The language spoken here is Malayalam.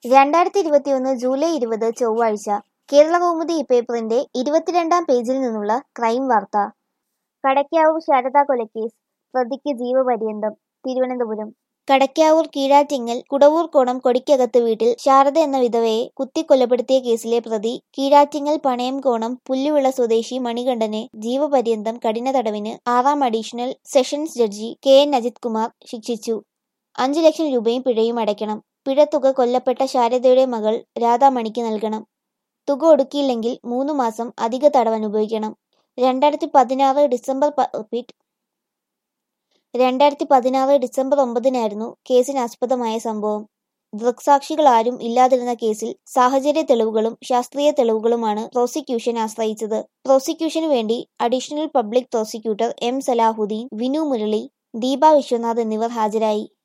രണ്ടായിരത്തി ഇരുപത്തിയൊന്ന് ജൂലൈ ഇരുപത് ചൊവ്വാഴ്ച കേരളകൗമുദി പേപ്പറിന്റെ ഇരുപത്തിരണ്ടാം പേജിൽ നിന്നുള്ള ക്രൈം വാർത്ത കടയ്ക്കാവൂർ ശാരദാ കൊലക്കേസ് പ്രതിക്ക് ജീവപര്യന്തം തിരുവനന്തപുരം കടയ്ക്കാവൂർ കീഴാറ്റിങ്ങൽ കുടവൂർക്കോണം കൊടിക്കകത്ത് വീട്ടിൽ ശാരദ എന്ന വിധവയെ കുത്തിക്കൊലപ്പെടുത്തിയ കേസിലെ പ്രതി കീഴാറ്റിങ്ങൽ പണയംകോണം പുല്ലുവിള സ്വദേശി മണികണ്ഠനെ ജീവപര്യന്തം കഠിന തടവിന് ആറാം additional sessions judge K N Ajith Kumar ശിക്ഷിച്ചു അഞ്ചു ലക്ഷം രൂപയും പിഴയും അടയ്ക്കണം പിഴത്തുക കൊല്ലപ്പെട്ട ശാരദയുടെ മകൾ രാധാമണിക്ക് നൽകണം തുക ഒടുക്കിയില്ലെങ്കിൽ മൂന്ന് മാസം അധിക തടവ് അനുഭവിക്കണം രണ്ടായിരത്തി പതിനാറ് ഡിസംബർ പ- റിപ്പീറ്റ് രണ്ടായിരത്തി പതിനാറ് ഡിസംബർ ഒമ്പതിനായിരുന്നു കേസിനാസ്പദമായ സംഭവം ദൃക്സാക്ഷികൾ ആരും ഇല്ലാതിരുന്ന കേസിൽ സാഹചര്യ തെളിവുകളും ശാസ്ത്രീയ തെളിവുകളുമാണ് പ്രോസിക്യൂഷൻ ആശ്രയിച്ചത് പ്രോസിക്യൂഷനു വേണ്ടി additional public prosecutor M Salahuddin Vinu Murali Deepa Viswanath എന്നിവർ ഹാജരായി